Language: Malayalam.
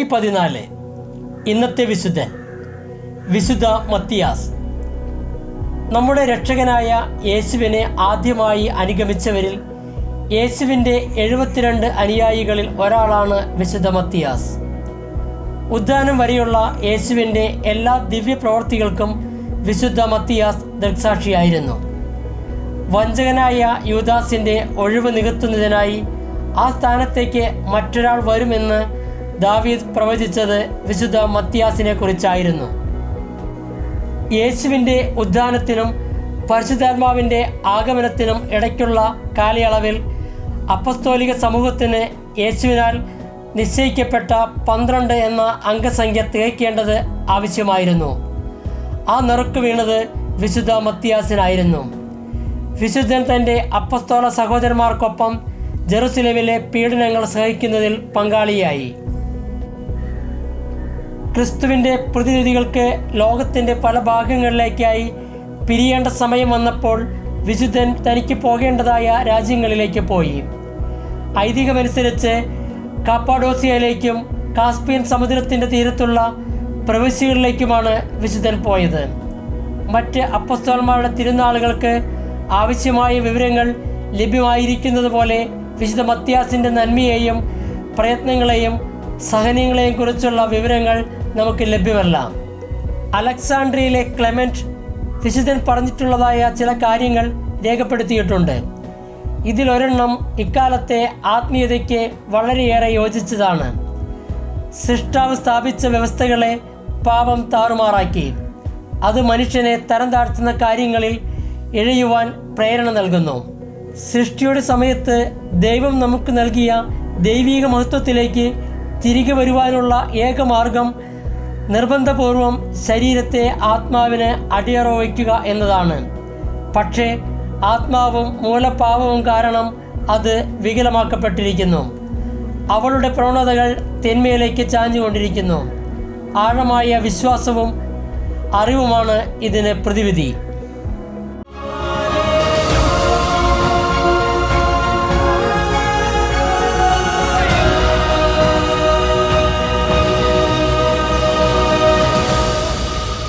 മെയ് പതിനാല് ഇന്നത്തെ വിശുദ്ധൻ വിശുദ്ധ മത്തിയാസ് നമ്മുടെ രക്ഷകനായ യേശുവിനെ ആദ്യമായി അനുഗമിച്ചവരിൽ യേശുവിൻ്റെ എഴുപത്തിരണ്ട് അനുയായികളിൽ ഒരാളാണ് വിശുദ്ധ മത്തിയാസ് ഉദ്ധാനം വരെയുള്ള യേശുവിൻ്റെ എല്ലാ ദിവ്യ പ്രവർത്തികൾക്കും വിശുദ്ധ മത്തിയാസ് ദൃക്സാക്ഷിയായിരുന്നു വഞ്ചകനായ യൂദാസിൻ്റെ ഒഴിവ് നികത്തുന്നതിനായി ആ സ്ഥാനത്തേക്ക് മറ്റൊരാൾ വരുമെന്ന് ദാവീദ് പ്രവചിച്ചത് വിശുദ്ധ മത്തിയാസിനെ കുറിച്ചായിരുന്നു യേശുവിൻ്റെ ഉദ്ധാനത്തിനും പരിശുദ്ധാത്മാവിൻ്റെ ആഗമനത്തിനും ഇടയ്ക്കുള്ള കാലയളവിൽ അപ്പസ്തോലിക സമൂഹത്തിന് യേശുവിനാൽ നിശ്ചയിക്കപ്പെട്ട പന്ത്രണ്ട് എന്ന അംഗസംഖ്യ തികയ്ക്കേണ്ടത് ആവശ്യമായിരുന്നു ആ നെറുക്ക് വീണത് വിശുദ്ധ മത്തിയാസിനായിരുന്നു വിശുദ്ധൻ തൻ്റെ അപ്പസ്തോല സഹോദരന്മാർക്കൊപ്പം ജെറുസലേമിലെ പീഡനങ്ങൾ സഹിക്കുന്നതിൽ പങ്കാളിയായി ക്രിസ്തുവിൻ്റെ പ്രതിനിധികൾക്ക് ലോകത്തിൻ്റെ പല ഭാഗങ്ങളിലേക്കായി പിരിയേണ്ട സമയം വന്നപ്പോൾ വിശുദ്ധൻ തനിക്ക് പോകേണ്ടതായ രാജ്യങ്ങളിലേക്ക് പോയി ഐതിഹ്യമനുസരിച്ച് കാപ്പാഡോസിയയിലേക്കും കാസ്പിയൻ സമുദ്രത്തിൻ്റെ തീരത്തുള്ള പ്രവിശ്യകളിലേക്കുമാണ് വിശുദ്ധൻ പോയത് മറ്റ് അപ്പസ്തോന്മാരുടെ തിരുനാളുകൾക്ക് ആവശ്യമായ വിവരങ്ങൾ ലഭ്യമായിരിക്കുന്നത് പോലെ വിശുദ്ധ മത്യാസിൻ്റെ നന്മയെയും പ്രയത്നങ്ങളെയും സഹനങ്ങളെയും കുറിച്ചുള്ള വിവരങ്ങൾ നമുക്ക് ലഭ്യമല്ല അലക്സാണ്ട്രിയയിലെ ക്ലെമൻറ്റ് വിശുദ്ധൻ പറഞ്ഞിട്ടുള്ളതായ ചില കാര്യങ്ങൾ രേഖപ്പെടുത്തിയിട്ടുണ്ട് ഇതിലൊരെണ്ണം ഇക്കാലത്തെ ആത്മീയതയ്ക്ക് വളരെയേറെ യോജിച്ചതാണ് സൃഷ്ടാവ് സ്ഥാപിച്ച വ്യവസ്ഥകളെ പാപം താറുമാറാക്കി അത് മനുഷ്യനെ തരം താഴ്ത്തുന്ന കാര്യങ്ങളിൽ ഇഴയുവാൻ പ്രേരണ നൽകുന്നു സൃഷ്ടിയുടെ സമയത്ത് ദൈവം നമുക്ക് നൽകിയ ദൈവീക മഹത്വത്തിലേക്ക് തിരികെ വരുവാനുള്ള ഏക മാർഗം നിർബന്ധപൂർവം ശരീരത്തെ ആത്മാവിന് അടിയറവയ്ക്കുക എന്നതാണ് പക്ഷേ ആത്മാവും മൂലപാവവും കാരണം അത് വികലമാക്കപ്പെട്ടിരിക്കുന്നു അവളുടെ പ്രവണതകൾ തിന്മയിലേക്ക് ചാഞ്ഞുകൊണ്ടിരിക്കുന്നു ആഴമായ വിശ്വാസവും അറിവുമാണ് ഇതിന് പ്രതിവിധി